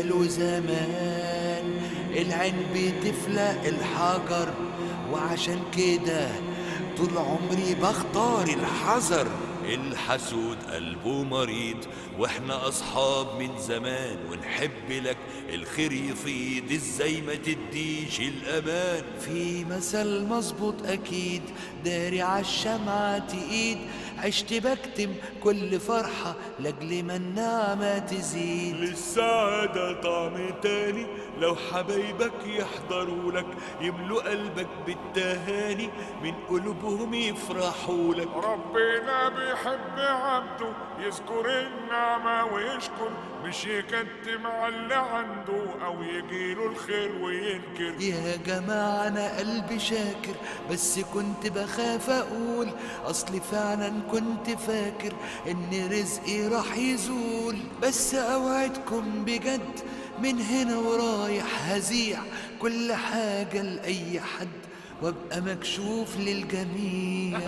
قالوا زمان العين بتفلق الحجر وعشان كده طول عمري بختار الحذر الحسود قلبه مريض واحنا اصحاب من زمان ونحب لك الخير يفيض ازاي ما تديش الامان في مثل مظبوط اكيد داري عالشمعة تقيد عشت بكتم كل فرحة لاجل ما النعمة تزيد للسعادة طعم تاني لو حبايبك يحضروا لك يملوا قلبك بالتهاني من قلوبهم يفرحوا لك ربنا بيحب عبده يذكر النعمة ويشكر مش يكتم على اللي عنده أو يجيله الخير وينكر يا جماعة أنا قلبي شاكر بس كنت بخاف أقول أصلي فعلا كنت فاكر إن رزقي راح يزول بس أوعدكم بجد من هنا ورايح هزيع كل حاجة لأي حد وابقى مكشوف للجميع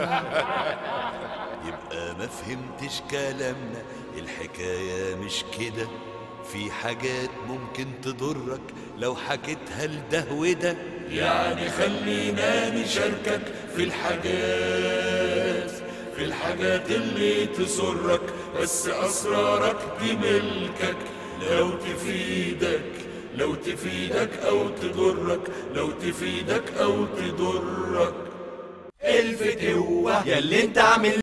يبقى ما فهمتش كلامنا الحكاية مش كده في حاجات ممكن تضرك لو حكيتها لده وده يعني خلينا نشاركك في الحاجات في الحاجات اللي تسرك بس أسرارك دي ملكك لو تفيدك لو تفيدك أو تضرك لو تفيدك أو تضرك الفتوة يا اللي انت عامل